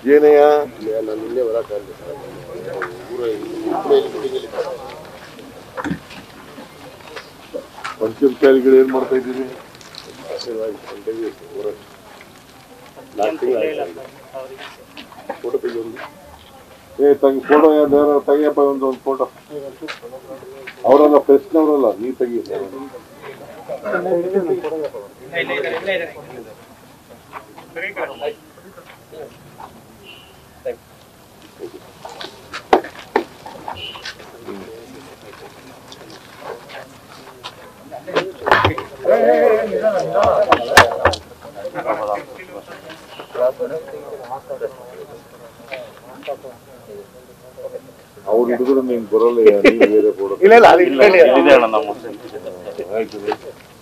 ಏನಯ್ಯ ನಾನು ನಿನ್ನೆ ಬರೋಕ್ಕಾಗಲಿಲ್ಲ ಸರ್ ಊರ ಊರಲ್ಲಿ meeting ಅಲ್ಲಿ ಇದ್ದೆ. ಪಂಚಾಯತ್ಗಳು ಏನ್ ಮಾಡ್ತಾ ಇದ್ದೀರಿ ಆಶೀರ್ವಾದ interview ಇತ್ತು ಊರಲ್ಲಿ. ನಾಲ್ಕು ತಿಂಗಳು ಆಯ್ತು ಫೋಟೋ ತೆಗಿಯೊಂದು ಏ ತೆಗಿ ಫೋಟೋ ಯಾರು ತೆಗಿಯಪ್ಪ ಒಂದು ಒಂದು ಫೋಟೋ ಅವರಲ್ಲ ಪ್ರೆಸ್ನವರಲ್ಲ ನೀ ತೆಗಿ ಅವ್ರು ಹಿಡಿದ್ರು ನೀನ್ ಬರೋಲ್ಲ ನೀನ್ ಬೇರೆ ಫೋಟೋ ಇಲ್ಲ ಇಲ್ಲ ಅಲ್ಲಿ ಆಯ್ತು